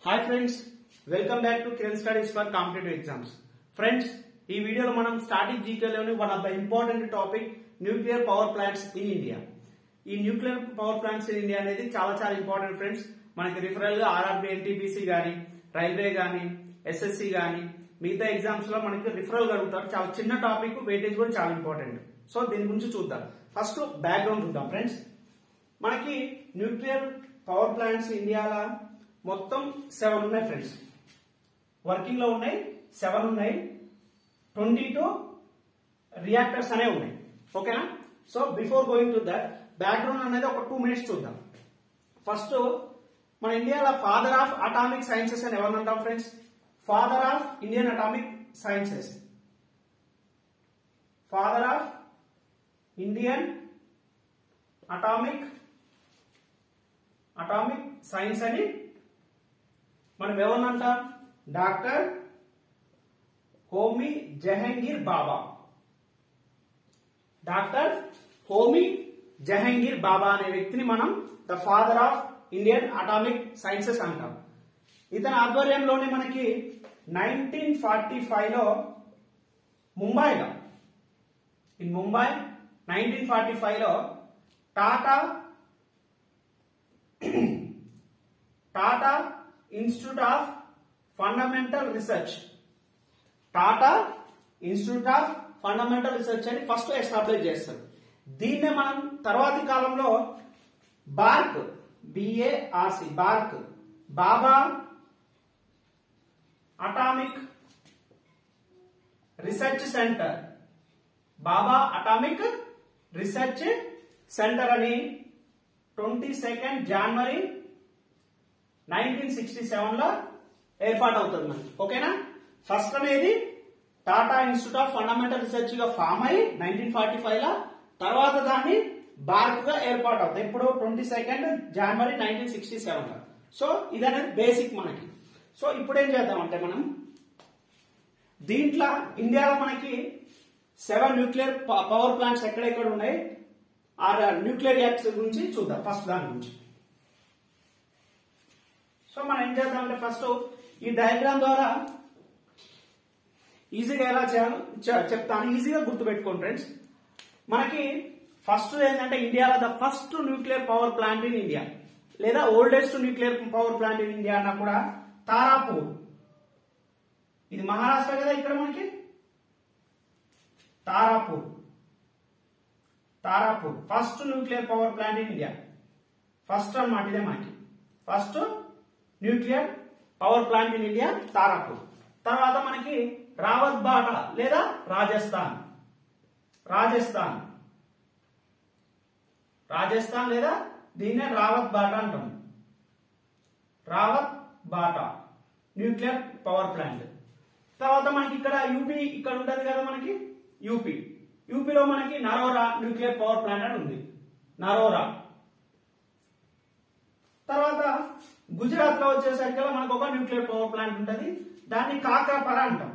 hi friends welcome back to Kiran studies for competitive exams friends ఈ వీడియోలో మనం static జీకేలోని one of the important topic nuclear power plants in India ఈ nuclear power plants in India అనేది చాలా చాలా important friends మనకి referral గా ఆర్ఆర్బి ఎన్టీపీసీ గానీ రైల్వే గానీ ఎస్ఎస్సి గానీ మిగతా ఎగ్జామ్స్ లో మనకి రిఫరల్ అడుగుతారు చాలా చిన్న టాపిక్ వెయిటేజ్ కూడా చాలా ఇంపార్టెంట్ సో దీని గురించి చూద్దాం ఫస్ట్ బ్యాక్గ్రౌండ్ చూద్దాం ఫ్రెండ్స్ మనకి న్యూక్లియర్ పవర్ ప్లాంట్స్ ఇండియాలో మొత్తం సెవెన్ ఉన్నాయి ఫ్రెండ్స్ వర్కింగ్ లో ఉన్నాయి సెవెన్ ఉన్నాయి ట్వంటీ టూ రియాక్టర్స్ అనే ఉన్నాయి ఓకేనా so before going to that background అనేది ఒక టూ మినిట్స్ చూద్దాం ఫస్ట్ మన ఇండియాలో ఫాదర్ ఆఫ్ అటామిక్ సైన్సెస్ అని ఎవరు అంటాం friends father of Indian atomic sciences father of Indian atomic atomic science అని మనం ఎవరినంటాం డాక్టర్ హోమీ జహంగీర్ బాబా డాక్టర్ హోమీ జహంగీర్ బాబా అనే వ్యక్తిని మనం the father of Indian atomic sciences అంటాం ఇతని ఆధ్వర్యంలోనే మనకి నైన్టీన్ ఫార్టీ ఫైవ్ లో ముంబైలో in Mumbai nineteen forty five లో Tata Tata institute of fundamental research Tata institute of fundamental research అని ఫస్ట్ ఎస్టాబ్లిష్ చేస్తారు దీన్నే మనం తర్వాతి కాలంలో BARC BARC BARC Bhabha atomic research centre Bhabha atomic research centre అని ట్వంటీ సెకండ్ జనవరి నైన్టీన్ సిక్స్టీ సెవెన్ లో ఏర్పాటు అవుతుంది మనకి ఓకేనా ఫస్ట్ అనేది Tata institute of fundamental research గా ఫామ్ అయ్యి నైన్టీన్ ఫార్టీ ఫైవ్ లో తర్వాత దాన్ని బార్క్ గా ఏర్పాటు అవుతుంది ఇప్పుడు ట్వంటీ సెకండ్ జనవరి నైన్టీన్ సిక్స్టీ సెవెన్ లో సో ఇది అనేది బేసిక్ మనకి సో ఇప్పుడు ఏం చేద్దామంటే మనం దీంట్లో ఇండియాలో మనకి సెవెన్ న్యూక్లియర్ పవర్ ప్లాంట్స్ ఎక్కడెక్కడ ఉన్నాయి ఆ న్యూక్లియర్ రియాక్టర్స్ గురించి చూద్దాం ఫస్ట్ దాని గురించి సో మనం ఏం చేద్దామంటే ఫస్ట్ ఈ డయాగ్రామ్ ద్వారా ఈజీగా ఎలా చేయాలో చె- చెప్తాను ఈజీగా గుర్తుపెట్టుకోండి ఫ్రెండ్స్ మనకి ఫస్ట్ ఏంటంటే ఇండియాలో the first nuclear power plant in India లేదా oldest nuclear power plant in India అన్నా కూడా తారాపూర్ ఇది మహారాష్ట్ర కదా ఇక్కడ మనకి Tarapur Tarapur first nuclear power plant in India first అన్నమాట ఇదే మనకి first nuclear power plant in India Tarapur తర్వాత మనకి రావత్ బాటా లేదా రాజస్థాన్ రాజస్థాన్ రాజస్థాన్ లేదా దీన్నే రావత్ బాటా అంటాం Rawat Bata nuclear power plant తర్వాత మనకి ఇక్కడ యూపీ ఇక్కడ ఉంటది కదా మనకి యూపీ యూపీలో మనకి నరోరా న్యూక్లియర్ పవర్ ప్లాంట్ అని ఉంది నరోరా తర్వాత గుజరాత్ లో వచ్చేసరికి మనకు ఒక న్యూక్లియర్ పవర్ ప్లాంట్ ఉంటది దాన్ని కాక్రాపర అంటాం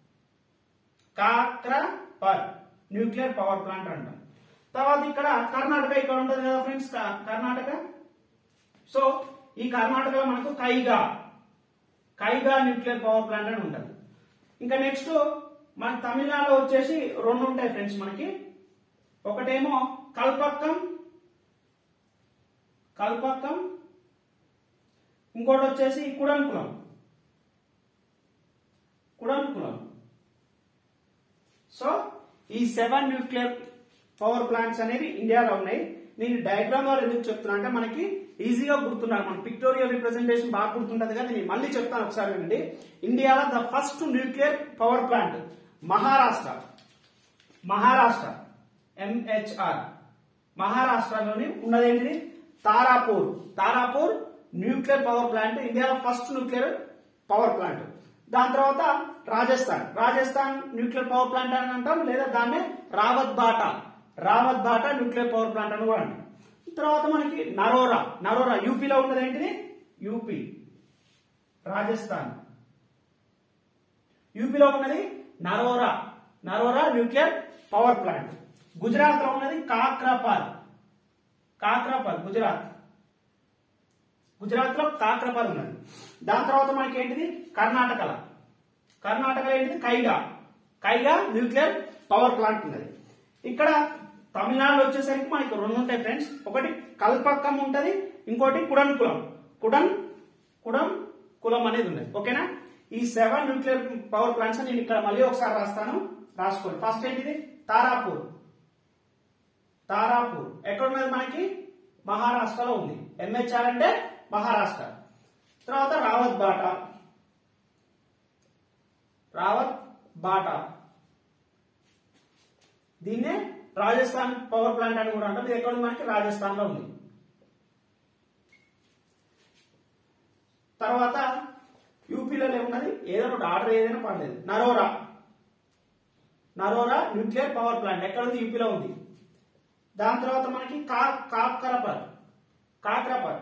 కాక్రాపర్ న్యూక్లియర్ పవర్ ప్లాంట్ అంటాం తర్వాత ఇక్కడ కర్ణాటక ఇక్కడ ఉంటది కదా ఫ్రెండ్స్ కర్ణాటక సో ఈ కర్ణాటకలో మనకు Kaiga Kaiga nuclear power plant అని ఉంటది ఇంకా నెక్స్ట్ మన తమిళనాడులో వచ్చేసి రెండు ఉంటాయి ఫ్రెండ్స్ మనకి ఒకటేమో కల్పక్కం కల్పక్కం ఇంకోటి వచ్చేసి కుడంకులం కుడంకులం సో ఈ సెవెన్ న్యూక్లియర్ పవర్ ప్లాంట్స్ అనేవి ఇండియాలో ఉన్నాయి నేను డయాగ్రామ్ ద్వారా ఎందుకు చెప్తున్నా అంటే మనకి ఈజీగా గుర్తున్నారు మన పిక్టోరియల్ రిప్రజెంటేషన్ బాగా గుర్తుంటది కదా నేను మళ్ళీ చెప్తాను ఒకసారి వినండి ఇండియాలో the first nuclear power plant Maharashtra Maharashtra MHR మహారాష్ట్రలోని ఉన్నదేంటిది Tarapur Tarapur nuclear power plant ఇండియాలో ఫస్ట్ న్యూక్లియర్ పవర్ ప్లాంట్ దాని తర్వాత Rajasthan Rajasthan nuclear power plant అని అంటాం లేదా దాన్నే Rawatbhata Rawat Bata nuclear power plant అని కూడా అంటాం తర్వాత మనకి నరోరా నరోరా యూపీలో ఉన్నది ఏంటిది యూపీ రాజస్థాన్ యూపీలో ఉన్నది Narora Narora nuclear power plant Gujarat లో ఉన్నది కాక్రాపాల్ కాక్రాపాల్ గుజరాత్ గుజరాత్ లో కాక్రపర్ ఉన్నది దాని తర్వాత మనకి ఏంటిది కర్ణాటకల కర్ణాటకలో ఏంటిది Kaiga Kaiga nuclear power plant ఉన్నది ఇక్కడ తమిళనాడు వచ్చేసరికి మనకి రెండు ఉంటాయి ఫ్రెండ్స్ ఒకటి కల్పక్కం ఉంటది ఇంకోటి కుడన్ కులం కుడన్ కుడం కులం అనేది ఉన్నది ఓకేనా ఈ సెవెన్ న్యూక్లియర్ పవర్ ప్లాంట్స్ నేను ఇక్కడ మళ్ళీ ఒకసారి రాస్తాను రాసుకోండి ఫస్ట్ ఏంటిది తారాపూర్ తారాపూర్ ఎక్కడ ఉన్నది మనకి మహారాష్ట్రలో ఉంది ఎంహెచ్ఆర్ అంటే మహారాష్ట్ర తర్వాత రావత్ బాటా రావత్ బాటా దీన్నే రాజస్థాన్ పవర్ ప్లాంట్ అని కూడా అంటారు ఇది ఎక్కడ ఉంది మనకి రాజస్థాన్ లో ఉంది తర్వాత యూపీలో ఏమున్నది ఏదో ఒకటి ఆర్డర్ ఏదైనా పర్లేదు Narora Narora nuclear power plant ఎక్కడ ఉంది యూపీలో ఉంది దాని తర్వాత మనకి కా కాకరపర్ కాకరపర్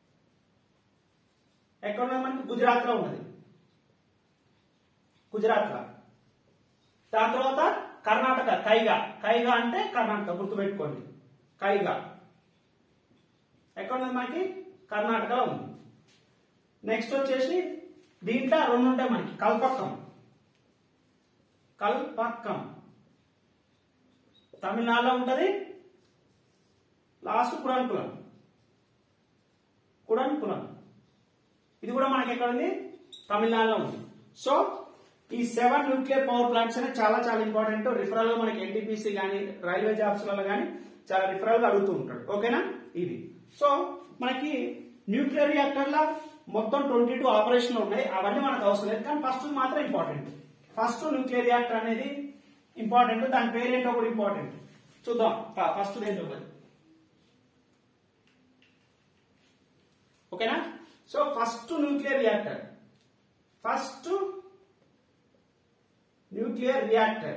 ఎక్కడ ఉన్నది మనకి గుజరాత్ లో ఉన్నది గుజరాత్ లో దాని తర్వాత కర్ణాటక కైగా కైగా అంటే కర్ణాటక గుర్తుపెట్టుకోండి కైగా ఎక్కడ ఉన్నది మనకి కర్ణాటకలో ఉంది నెక్స్ట్ వచ్చేసి దీంట్లో రెండు ఉంటాయి మనకి కల్పక్కం కల్పక్కం తమిళనాడులో ఉంటది లాస్ట్ కుడంకులం కుడంకులం ఇది కూడా మనకి ఎక్కడ ఉంది తమిళనాడులో ఉంది సో ఈ సెవెన్ న్యూక్లియర్ పవర్ ప్లాంట్స్ అనేవి చాలా చాలా ఇంపార్టెంట్ రిఫరల్ గా మనకి ఎన్టీపీసీ కానీ రైల్వే జాబ్స్ లలో కానీ చాలా రిఫరల్ గా అడుగుతూ ఉంటాడు ఓకేనా ఇది సో మనకి న్యూక్లియర్ రియాక్టర్ల మొత్తం ట్వంటీ టూ ఆపరేషన్లు ఉన్నాయి అవన్నీ మనకు అవసరం లేదు కానీ ఫస్ట్ మాత్రం ఇంపార్టెంట్ ఫస్ట్ న్యూక్లియర్ రియాక్టర్ అనేది ఇంపార్టెంట్ దాని పేరేంటో కూడా ఇంపార్టెంట్ చూద్దాం ఫస్ట్ ఏంటో మరి ఓకేనా so first nuclear reactor first nuclear reactor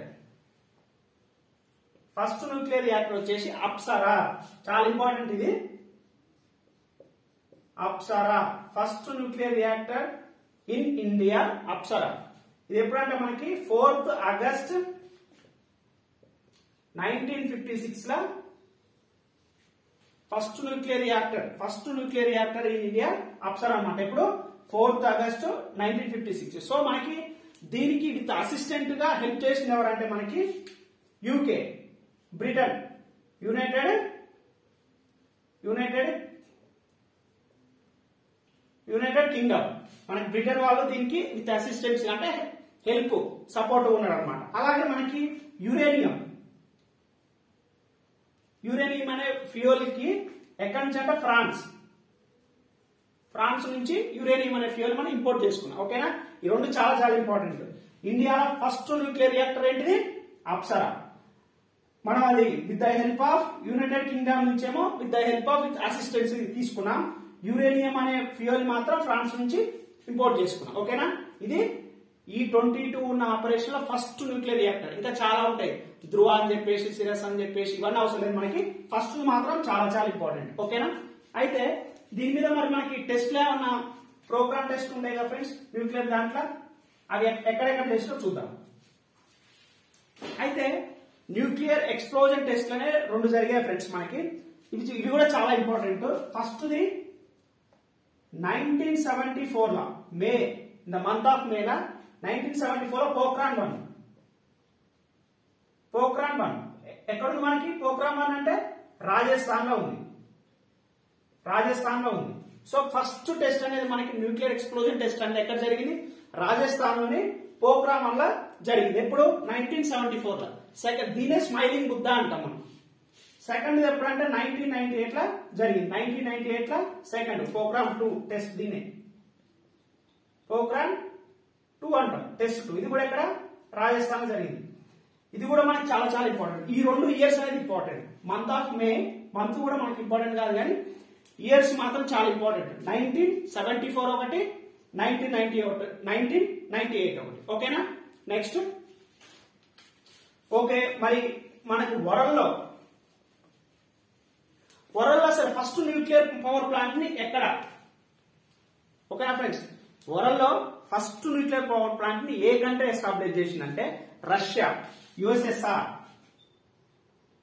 first nuclear reactor వచ్చేసి అప్సరా చాలా ఇంపార్టెంట్ ఇది Apsara first nuclear reactor in India Apsara ఇది ఎప్పుడంటే మనకి fourth August nineteen fifty six లో first nuclear reactor first nuclear reactor in India Apsara అన్నమాట ఇప్పుడు fourth August nineteen fifty six so మనకి దీనికి విత్ అసిస్టెంట్ గా హెల్ప్ చేసింది ఎవరంటే మనకి UK Britain United United United Kingdom మనకి బ్రిటన్ వాళ్ళు దీనికి విత్ అసిస్టెన్స్ అంటే హెల్ప్ సపోర్ట్ ఉన్నాడు అనమాట అలాగే మనకి యురేనియం యురేనియం అనే ఫ్యూయల్ కి ఎక్కడి నుంచి అంటే ఫ్రాన్స్ ఫ్రాన్స్ నుంచి యురేనియం అనే ఫ్యూయల్ మనం ఇంపోర్ట్ చేసుకున్నాం ఓకేనా ఈ రెండు చాలా చాలా ఇంపార్టెంట్ ఇండియాలో ఫస్ట్ న్యూక్లియర్ రియాక్టర్ ఏంటిది అప్సరా మనం అది with the help of United Kingdom నుంచేమో with the help of with assistance తీసుకున్నాం యురేనియం అనే ఫ్యూయల్ మాత్రం ఫ్రాన్స్ నుంచి ఇంపోర్ట్ చేసుకున్నాం ఓకేనా ఇది ఈ ట్వంటీ టూ ఉన్న ఆపరేషన్ లో ఫస్ట్ న్యూక్లియర్ రియాక్టర్ ఇంకా చాలా ఉంటాయి ధ్రువ అని చెప్పేసి సిరస్ అని చెప్పేసి ఇవన్నీ అవసరం లేదు మనకి ఫస్ట్ మాత్రం చాలా చాలా ఇంపార్టెంట్ ఓకేనా అయితే దీని మీద మరి మనకి టెస్ట్ లో ఏమన్నా ప్రోగ్రామ్ టెస్ట్ ఉంటాయి కదా ఫ్రెండ్స్ న్యూక్లియర్ దాంట్లో అవి ఎక్కడెక్కడ టెస్ట్ చూద్దాం అయితే న్యూక్లియర్ ఎక్స్ప్లోజన్ టెస్ట్ అనే రెండు జరిగాయి ఫ్రెండ్స్ మనకి ఇవి ఇవి కూడా చాలా ఇంపార్టెంట్ ఫస్ట్ది నైన్టీన్ సెవెంటీ ఫోర్ లో May in the month of May లా నైన్టీన్ సెవెంటీ ఫోర్ లో పోక్రాన్ వన్ పోక్రాన్ వన్ ఎక్కడుంది మనకి పోక్రాన్ వన్ అంటే రాజస్థాన్ లో ఉంది రాజస్థాన్ లో ఉంది సో ఫస్ట్ టెస్ట్ అనేది మనకి న్యూక్లియర్ ఎక్స్ప్లోజన్ టెస్ట్ అనేది ఎక్కడ జరిగింది రాజస్థాన్ లోని పోక్రాన్ వల్ల జరిగింది ఎప్పుడు నైన్టీన్ సెవెంటీ ఫోర్ లో సెకండ్ దీనే స్మైలింగ్ బుద్ధ అంటాం మనం సెకండ్ ఎప్పుడంటే నైన్టీన్ నైన్టీ ఎయిట్ లో జరిగింది నైన్టీన్ నైన్టీ ఎయిట్ లో సెకండ్ పోక్రాన్ టూ టెస్ట్ దీనే పోక్రాన్ టూ అంటాం టెస్ట్ టూ ఇది కూడా ఇక్కడ రాజస్థాన్ లో జరిగింది ఇది కూడా మనకి చాలా చాలా ఇంపార్టెంట్ ఈ రెండు ఇయర్స్ అనేది important month of May month కూడా మనకి ఇంపార్టెంట్ కాదు కానీ ఇయర్స్ మాత్రం చాలా ఇంపార్టెంట్ నైన్టీన్ సెవెంటీ ఫోర్ ఒకటి నైన్టీన్ నైన్టీ ఒకటి నైన్టీన్ నైన్టీ ఎయిట్ ఒకటి ఓకేనా నెక్స్ట్ ఓకే మరి మనకు వరల్డ్లో వరల్డ్లో అసలు ఫస్ట్ న్యూక్లియర్ పవర్ ప్లాంట్ ని ఎక్కడ ఓకేనా ఫ్రెండ్స్ వరల్డ్లో ఫస్ట్ న్యూక్లియర్ పవర్ ప్లాంట్ ని ఏ కంట్రీ ఎస్టాబ్లిష్ చేసిందంటే రష్యా యుఎస్ఎస్ఆర్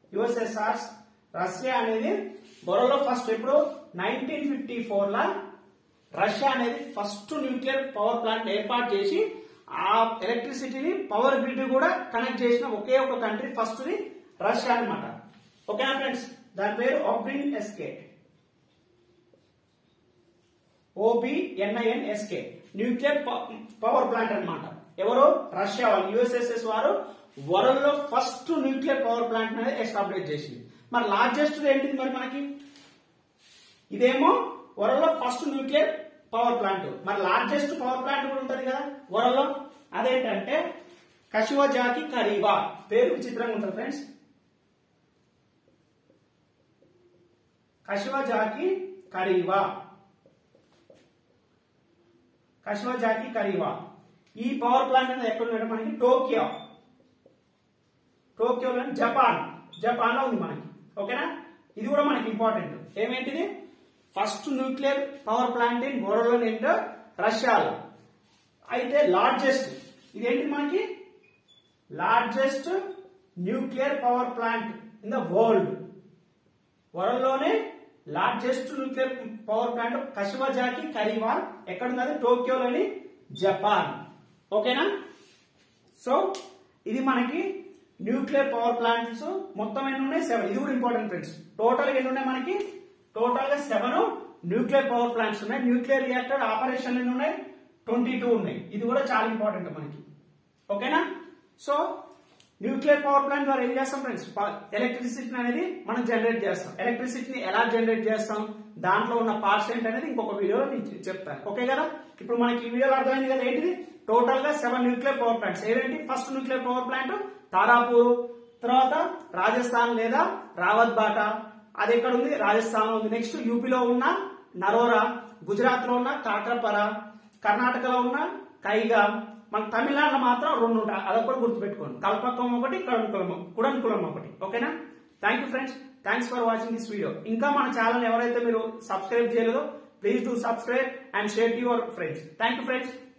యుఎస్ఎస్ఆర్ రష్యా అనేది వరల్డ్ లో ఫస్ట్ ఎప్పుడు నైన్టీన్ ఫిఫ్టీ ఫోర్ లా రష్యా అనేది ఫస్ట్ న్యూక్లియర్ పవర్ ప్లాంట్ ఏర్పాటు చేసి ఆ ఎలక్ట్రిసిటీని పవర్ గ్రిడ్ కూడా కనెక్ట్ చేసిన ఒకే ఒక కంట్రీ ఫస్ట్ ది రష్యా అన్నమాట ఓకేనా ఫ్రెండ్స్ దాని పేరు Obninsk OBNIN SK nuclear power plant అన్నమాట ఎవరు రష్యా వాళ్ళు యుఎస్ఎస్ఎస్ వారు వరల్డ్ లో ఫస్ట్ న్యూక్లియర్ పవర్ ప్లాంట్ అనేది ఎస్టాబ్లిష్ చేసింది మరి లార్జెస్ట్ ఏంటిది మరి మనకి ఇదేమో వరల్డ్ లో ఫస్ట్ న్యూక్లియర్ పవర్ ప్లాంట్ మరి లార్జెస్ట్ పవర్ ప్లాంట్ కూడా ఉంటది కదా వరల్డ్ లో అదేంటంటే కశివజాకి కరీవా పేరు విచిత్రంగా ఉంటుంది ఫ్రెండ్స్ కశివజాకి కరీవా కశివజాకి కరీవా ఈ పవర్ ప్లాంట్ అనేది ఎక్కడ ఉందంటే మనకి టోక్యో టోక్యోలో జపాన్ జపాన్ లో ఉంది మనకి ఓకేనా ఇది కూడా మనకి ఇంపార్టెంట్ ఏమేంటిది first nuclear power plant in world ఏంటో రష్యాలో అయితే లార్జెస్ట్ ఇదేంటి మనకి largest nuclear power plant in the world world లోనే largest nuclear power plant Kashiwazaki Kariwa ఎక్కడున్నది టోక్యోలోని జపాన్ ఓకేనా సో ఇది మనకి న్యూక్లియర్ పవర్ ప్లాంట్స్ మొత్తం ఎన్ని ఉన్నాయి సెవెన్ ఇది కూడా ఇంపార్టెంట్ ఫ్రెండ్స్ టోటల్ ఎన్ని ఉన్నాయి మనకి టోటల్ గా సెవెన్ న్యూక్లియర్ పవర్ ప్లాంట్స్ ఉన్నాయి న్యూక్లియర్ రియాక్టర్ ఆపరేషన్ ఎన్ని ఉన్నాయి ట్వంటీ టూ ఉన్నాయి ఇది కూడా చాలా ఇంపార్టెంట్ మనకి ఓకేనా సో న్యూక్లియర్ పవర్ ప్లాంట్ ద్వారా ఏం చేస్తాం ఫ్రెండ్స్ ఎలక్ట్రిసిటీ అనేది మనం జనరేట్ చేస్తాం ఎలక్ట్రిసిటీని ఎలా జనరేట్ చేస్తాం దాంట్లో ఉన్న పార్ట్స్ ఏంటి అనేది ఇంకొక వీడియోలో నేను చెప్తాను ఓకే కదా ఇప్పుడు మనకి ఈ వీడియోలో అర్థమైంది కదా ఏంటిది టోటల్ గా సెవెన్ న్యూక్లియర్ పవర్ ప్లాంట్స్ ఏవేంటి first nuclear power plant Tarapur తర్వాత రాజస్థాన్ లేదా రావత్ బాటా అది ఎక్కడ ఉంది రాజస్థాన్ లో ఉంది నెక్స్ట్ యూపీలో ఉన్న నరోరా గుజరాత్ లో ఉన్న కాకరపర కర్ణాటకలో ఉన్న కైగా మన తమిళనాడులో మాత్రం రెండు ఉంటాయి అదొకటి గుర్తుపెట్టుకోండి కల్పకం ఒకటి కడంకులం కుడంకులం ఒకటి ఓకేనా thank you friends thanks for watching this video ఇంకా మన ఛానల్ ఎవరైతే మీరు సబ్స్క్రైబ్ చేయలేదో please do subscribe and share to your friends thank you friends